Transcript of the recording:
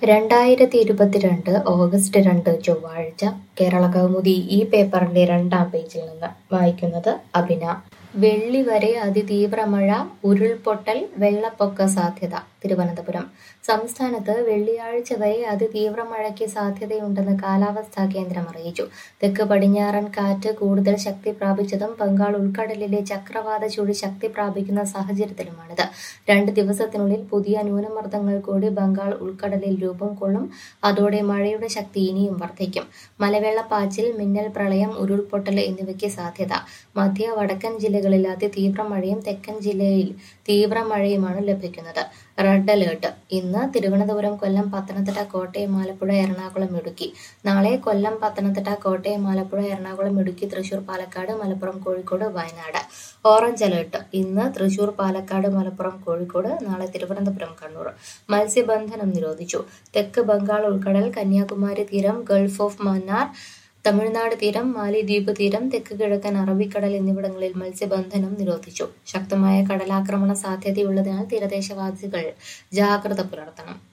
രണ്ടായിരത്തി ഇരുപത്തിരണ്ട് ഓഗസ്റ്റ് രണ്ട് ചൊവ്വാഴ്ച കേരള കൗമുദി ഈ പേപ്പറിന്റെ രണ്ടാം പേജിൽ നിന്ന് വായിക്കുന്നത് അഭിന വെള്ളി വരെ അതിതീവ്ര മഴ ഉരുൾപൊട്ടൽ വെള്ളപ്പൊക്ക സാധ്യത തിരുവനന്തപുരം സംസ്ഥാനത്ത് വെള്ളിയാഴ്ച വരെ അതിതീവ്ര മഴയ്ക്ക് സാധ്യതയുണ്ടെന്ന് കാലാവസ്ഥാ കേന്ദ്രം അറിയിച്ചു തെക്ക് പടിഞ്ഞാറൻ കാറ്റ് കൂടുതൽ ശക്തി പ്രാപിച്ചതും ബംഗാൾ ഉൾക്കടലിലെ ചക്രവാത ചുഴി ശക്തി പ്രാപിക്കുന്ന സാഹചര്യത്തിലുമാണിത് രണ്ട് ദിവസത്തിനുള്ളിൽ പുതിയ ന്യൂനമർദ്ദങ്ങൾ കൂടി ബംഗാൾ ഉൾക്കടലിൽ രൂപം കൊള്ളും അതോടെ മഴയുടെ ശക്തി ഇനിയും വർദ്ധിക്കും മലവെള്ളപ്പാച്ചിൽ മിന്നൽ പ്രളയം ഉരുൾപൊട്ടൽ എന്നിവയ്ക്ക് സാധ്യത മധ്യ വടക്കൻ ജില്ലകളിൽ അതിതീവ്ര മഴയും തെക്കൻ ജില്ലയിൽ തീവ്ര മഴയുമാണ് ലഭിക്കുന്നത് റെഡ് അലേർട്ട് ഇന്ന് തിരുവനന്തപുരം കൊല്ലം പത്തനംതിട്ട കോട്ടയം ആലപ്പുഴ എറണാകുളം ഇടുക്കി നാളെ കൊല്ലം പത്തനംതിട്ട കോട്ടയം ആലപ്പുഴ എറണാകുളം ഇടുക്കി തൃശൂർ പാലക്കാട് മലപ്പുറം കോഴിക്കോട് വയനാട് ഓറഞ്ച് അലേർട്ട് ഇന്ന് തൃശൂർ പാലക്കാട് മലപ്പുറം കോഴിക്കോട് നാളെ തിരുവനന്തപുരം കണ്ണൂർ മത്സ്യബന്ധനം നിരോധിച്ചു തെക്ക് ബംഗാൾ ഉൾക്കടൽ കന്യാകുമാരി തീരം ഗൾഫ് ഓഫ് മന്നാർ തമിഴ്നാട് തീരം മാലിദ്വീപ് തീരം തെക്ക് കിഴക്കൻ അറബിക്കടൽ എന്നിവിടങ്ങളിൽ മത്സ്യബന്ധനം നിരോധിച്ചു ശക്തമായ കടലാക്രമണ സാധ്യതയുള്ളതിനാൽ തീരദേശവാസികൾ ജാഗ്രത പുലർത്തണം